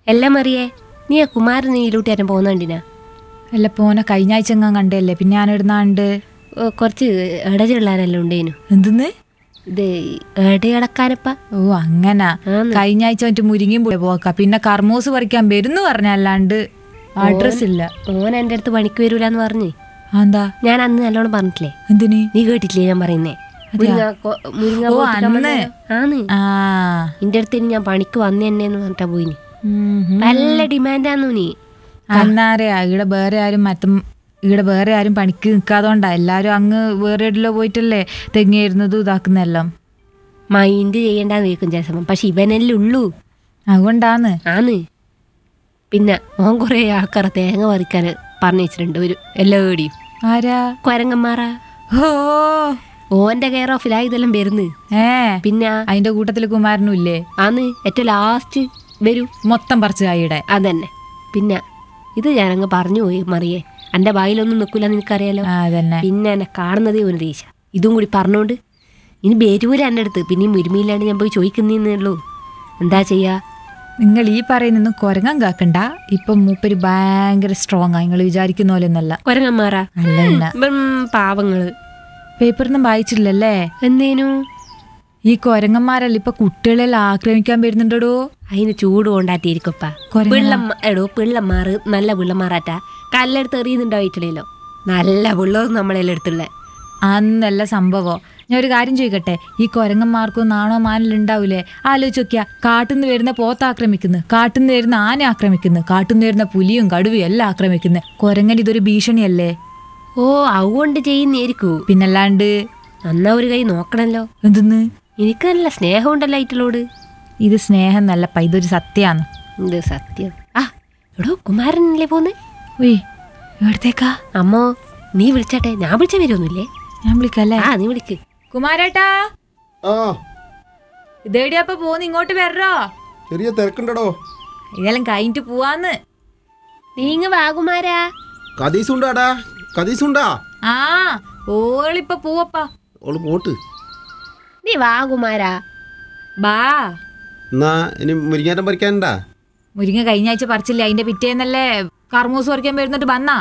എല്ലാം അറിയേ നീ ആ കുമാരൻ ഇതിലൂട്ടിയാരും പോകുന്നുണ്ടിനാ അല്ല പോനെ കഴിഞ്ഞ ആഴ്ച എങ്ങാൻ കണ്ടല്ലേ പിന്നെ ഞാൻ ഇടുന്നാണ്ട് ഓ, കുറച്ച് ഇടചുള്ളാരെല്ലാം ഉണ്ടേനു എന്തെന്ന് ഇത് ഇടയടക്കാനപ്പ ഓ അങ്ങനാ ആന്ന്. കഴിഞ്ഞ ആഴ്ച മറ്റു മുരിങ്ങയും പോയി പോക്ക പിന്നെ കർമൂസ് പറിക്കാൻ വരുന്നു പറഞ്ഞല്ലാണ്ട് അഡ്രസ് ഇല്ല ഓൻ എൻ്റെ അടുത്ത് പണിക്ക് വരൂലെന്ന് പറഞ്ഞ് ആ, എന്താ ഞാൻ അന്ന് നല്ലോണം പറഞ്ഞിട്ടില്ലേ എന്തിന് നീ കേട്ടിട്ടില്ലേ ഞാൻ പറയുന്നേ മുരിങ്ങ കൊ- മുരിങ്ങ ഓ, പോത്തിക്കാൻ അന്ന്. വന്നേരം. ആന്ന് ആ നിന്റെ അടുത്ത് ഇനി ഞാൻ പണിക്ക് വന്നെന്നു പറഞ്ഞിട്ടാ പോയിനി ഉം, ഉം. നല്ല ഡിമാൻഡാന്നു നീ അന്നാരെയാ ഇവിടെ വേറെ ആരും മറ്റും ഇവിടെ വേറെ ആരും പണിക്ക് നിൽക്കാതോണ്ടാ എല്ലാരും അങ്ങ് വേറെ എവിടെല്ലോ പോയിട്ടല്ലേ തെങ്ങിയിരുന്നതും ഇതാക്കുന്നെല്ലാം മൈൻഡ് ചെയ്യണ്ടെന്ന് കേൾക്കും ചില സമയം പക്ഷെ ഇവനല്ലേ ഉള്ളൂ അതുകൊണ്ടാന്ന് ആന്ന് പിന്നെ ഓൻ കുറേ ആൾക്കാരെ തേങ്ങ പറിക്കാൻ പറഞ്ഞു വെച്ചിട്ടുണ്ട് ഒരു എല്ലാടിയും ആരാ കൊരങ്ങന്മാറാ ഓ ഓന്റെ കെയർ ഓഫിലാ ഇതെല്ലാം വരുന്ന് ഏ പിന്നെ അതിന്റെ കൂട്ടത്തില് കുമാരനും ഇല്ലേ ആന്ന് ഏറ്റവും ലാസ്റ്റ് വരൂ മൊത്തം പറിച്ച് കായിടെ അതന്നെ പിന്നെ ഇത് ഞാനങ്ങ് പറഞ്ഞു പോയി മറിയേ എൻ്റെ വായിലൊന്നും നിൽക്കില്ല നിനക്കറിയാലോ ആ അതന്നെ പിന്നെ എന്നെ കാണുന്നതേ ഒരു ദേശ ഇതും കൂടി പറഞ്ഞോണ്ട് ഇനി ബേരൂര് എൻ്റെ അടുത്ത് പിന്നെ മുരുമിയില്ലാണ്ട് ഞാൻ പോയി ചോദിക്കുന്നേ ഉള്ളൂ എന്താ ചെയ്യാ നിങ്ങൾ ഈ പറയുന്നൊന്നും കൊരങ്ങൻ കാക്കണ്ട ഇപ്പൊ മൂപ്പര് ഭയങ്കര സ്ട്രോങ് ആ നിങ്ങൾ വിചാരിക്കുന്ന പോലെ ഒന്നല്ല കൊരങ്ങന്മാരാ അല്ല അല്ല ഉം, പാവങ്ങള് പേപ്പറൊന്നും വായിച്ചില്ലല്ലേ എന്തേനു ഈ കൊരങ്ങന്മാരല്ല ഇപ്പൊ കുട്ടികളെല്ലാം ആക്രമിക്കാൻ വരുന്നുണ്ടോ അതിന് ചൂട് കൊണ്ടാട്ടിയിരിക്കപ്പ കൊരങ്ങനാ? പിള്ളം എടോ പിള്ളന്മാർ നല്ല പിള്ളന്മാരാറ്റാ കല്ലെടുത്ത് എറിയുന്നുണ്ടായിട്ടില്ലല്ലോ നല്ല പിള്ളേർ നമ്മളെല്ലാം എടുത്തുള്ള അന്നല്ല സംഭവം ഞാൻ ഒരു കാര്യം ചോദിക്കട്ടെ ഈ കൊരങ്ങന്മാർക്കും നാണോ മാനലും ഉണ്ടാവൂലേ ആലോചിച്ച് നോക്കിയാ കാട്ടുനിന്ന് വരുന്ന പോത്ത് ആക്രമിക്കുന്നു കാട്ടുനിന്ന് വരുന്ന ആന ആക്രമിക്കുന്നു കാട്ടുനിന്ന് വരുന്ന പുലിയും കടുവയും എല്ലാം ആക്രമിക്കുന്നു കൊരങ്ങൻ ഇതൊരു ഭീഷണിയല്ലേ ഓ അതുകൊണ്ട് ചെയ്യുന്നേരിക്കൂ പിന്നല്ലാണ്ട് എന്നാ ഒരു കൈ നോക്കണല്ലോ എന്തെന്ന് എനിക്ക് നല്ല സ്നേഹമുണ്ടല്ലോ അയിറ്റളോട് ഇത് സ്നേഹം നല്ലപ്പ ഇതൊരു സത്യാന്ന് ഇത് സത്യം ആ എടോ കുമാരനല്ലേ പോന്ന് ഉയ് എവിടത്തേക്കാ അമ്മോ നീ വിളിച്ചാട്ടെ ഞാൻ വിളിച്ച വരുമൊന്നുമില്ലേ ഞാൻ വിളിക്കല്ലേ ആ നീ വിളിക്ക് കുമാരേട്ടാ ആ ഇതേടിയപ്പ പോന്ന് ഇങ്ങോട്ട് വരോ ചെറിയ തിരക്കുണ്ടടോ ഇതെല്ലാം കഴിഞ്ഞിട്ട് പോവാന്ന് നീങ്ങ വാ കുമാരാ കതീസുണ്ടാടാ കതീസുണ്ടാ ആ ഓളിപ്പ പോവപ്പാ ഓള് പോട്ട് നീ വാ കുമാരാ ബാ എന്നാ ഇനി മുരിങ്ങാറ്റം പറിക്കാനുണ്ടാ മുരിങ്ങ കഴിഞ്ഞ ആഴ്ച പറിച്ചില്ലേ അതിന്റെ പിറ്റേന്നല്ലേ കർമൂസ് പറിക്കാൻ വരുന്നിട്ട് വന്നാ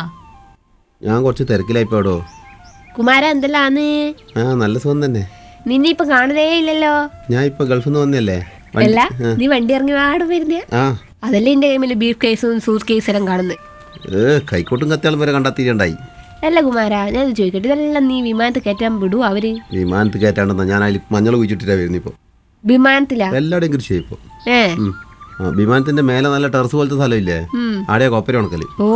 ഞാൻ കുറച്ച് തിരക്കിലായിപ്പോടോ കുമാര എന്തെല്ലാന്ന് ആ നല്ല സുഖം തന്നെ നിന്നെ ഇപ്പൊ കാണുന്നേ ഇല്ലല്ലോ ഞാൻ ഇപ്പൊ ഗൾഫിൽ നിന്ന് വന്നല്ലേ വണ്ടി- അല്ല ആ. നീ വണ്ടി ഇറങ്ങി വാടും വരുന്നേ ആ അതല്ലേ എന്റെ കൈമിൽ ബീഫ് കേസും സൂട്ട് കേസ് എല്ലാം കാണുന്നത് ഏ കൈക്കോട്ടും കത്തിയാളും വരെ കണ്ടെത്തിയിട്ടുണ്ടായി അല്ല കുമാര ഞാൻ ഇത് ചോദിക്കട്ടെ ഇതെല്ലാം നീ വിമാനത്തിൽ കയറ്റാൻ വിടുവോ അവര് വിമാനത്ത് കയറ്റാണ്ടെന്നാ ഞാൻ അതിൽ മഞ്ഞൾ കുഴിച്ചിട്ടിട്ടാ വരുന്നത് ഇപ്പോൾ വിമാനത്തിലാ എല്ലാവരുടെയും കൃഷി ഇപ്പോൾ ഏ ആ വിമാനത്തിന്റെ മേലെ നല്ല ടെറസ് പോലത്തെ സ്ഥലമില്ലേ ഉം. ആടെയാ കൊപ്പര ഉണക്കല് ഓ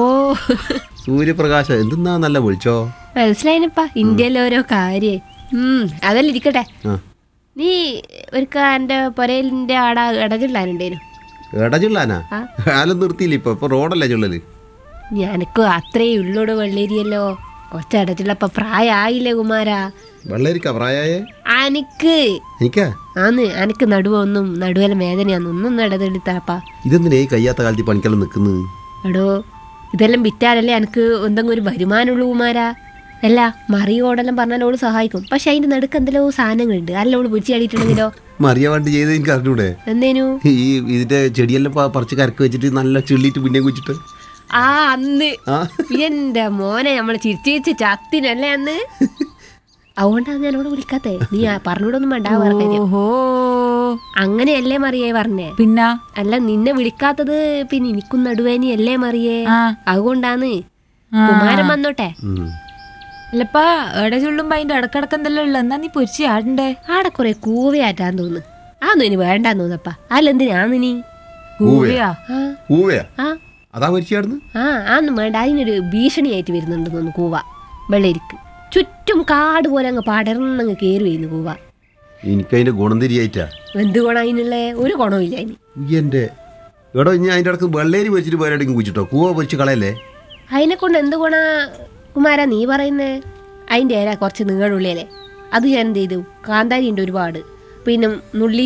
സൂര്യപ്രകാശം എന്തെന്നാ നല്ല വിളിച്ചോ മനസ്സിലായിനപ്പാ ഇന്ത്യയിലെ ഓരോ കാര്യേ ഉം അതല്ല ഇരിക്കട്ടെ ആ നീ ഒരുക്ക എന്റെ പൊരയിലിന്റെ ആടാ ഇടചുള്ളാനുണ്ടേനു എടചുള്ളാനാ ആ. കാലം നിർത്തിയില്ല ഇപ്പൊ ഇപ്പൊ റോഡല്ലേ ചുള്ളല് ഞാനക്ക് അത്രേ ഉള്ളോട് വെള്ളേരിയല്ലോ കുറച്ച് ഇടച്ചുള്ളപ്പ പ്രായമായില്ലേ കുമാരാ വെള്ളരിക്ക പ്രായായേ അനക്ക് എനിക്കാ ആന്ന് അനക്ക് നടുവൊന്നും നടുവല വേദനയാന്ന് ഒന്നും ഇടതെടുത്താപ്പാ ഇതെന്തിനാ ഈ കയ്യാത്ത കാലത്ത് ഈ പണിക്കെല്ലാം നിൽക്കുന്നു എടോ ഇതെല്ലാം വിറ്റാലല്ലേ എനിക്ക് എന്തെങ്കിലും ഒരു വരുമാനമുള്ളൂ കുമാരാ അല്ല മറിയോടെല്ലാം പറഞ്ഞാൽ ഓള് സഹായിക്കും പക്ഷെ അതിന്റെ നടുക്ക് എന്തെല്ലോ സാധനങ്ങളുണ്ട് അല്ല ഓള് പിടിച്ചു ചാടിയിട്ടുണ്ടെങ്കിലോ മറിയ വണ്ടി ചെയ്ത് എനിക്ക് അറിഞ്ഞൂടെ എന്തേനു ഈ ഇതിന്റെ ചെടിയെല്ലാം പ- പറിച്ച് കരക്ക് വെച്ചിട്ട് നല്ല ചെള്ളിയിട്ട് പിന്നെ കുച്ചിട്ട് ആ അന്ന് ആ എന്റെ മോനെ നമ്മള് ചിരിച്ചു ചിരിച്ച് ചത്തിനല്ലേ അന്ന് അതുകൊണ്ടാണ് ഞാൻ അവിടെ വിളിക്കാത്തേ നീ ആ പറഞ്ഞൂടൊന്നും വേണ്ട ആ വേറെ കാര്യം ഓഹോ അങ്ങനെയല്ലേ മറിയേ പറഞ്ഞേ പിന്നെ അല്ല നിന്നെ വിളിക്കാത്തത് പിന്നെ എനിക്കും നടുവേനിയല്ലേ മറിയേ ആ അതുകൊണ്ടാണ് ആ. കുമാരൻ വന്നോട്ടെ ഉം. അല്ലപ്പാ എടെ ചുള്ളുമ്പോ അതിന്റെ ഇടക്കിടക്ക് എന്തെല്ലാം ഉള്ള എന്നാ നീ പൊരിച്ച് ആടണ്ടേ ആടെ കുറെ കൂവയാറ്റാൻ തോന്നുന്നു ആന്നും ഇനി വേണ്ടാന്ന് തോന്നപ്പാ അല്ലെന്തിനാന്ന് നീ കൂവിയാ ആ പൂവയാ ആ അതാ മരിച്ചാടുന്ന് ആ ആന്നും വേണ്ട അതിനൊരു ഭീഷണിയായിട്ട് വരുന്നുണ്ട് തോന്നുന്നു കൂവ വെള്ളരിക്ക് ചുറ്റും കാട് പോലെ അങ്ങ് പടർന്നങ്ങ് കയറി വരുന്നു കൂവ എനിക്കതിന്റെ ഗുണം തിരിയായിട്ടാ എന്ത് ഗുണം അതിനുള്ള ഒരു ഗുണവും ഇല്ല അതിന് എന്റെ എടോ ഇനി അതിന്റെ ഇടക്ക് വെള്ളേരി വെച്ചിട്ട് വേറെ എവിടെയെങ്കിലും കുച്ചിട്ടോ കൂവ പൊരിച്ച് കളയല്ലേ അതിനെ കൊണ്ട് എന്ത് ഗുണ കുമാര നീ പറയുന്നേ അതിൻ്റെ ഇല കുറച്ച് നീളുള്ളിയല്ലേ അത് ഞാൻ എന്ത് ചെയ്തു കാന്താരി ഉണ്ട് ഒരുപാട് പിന്നെ നുള്ളി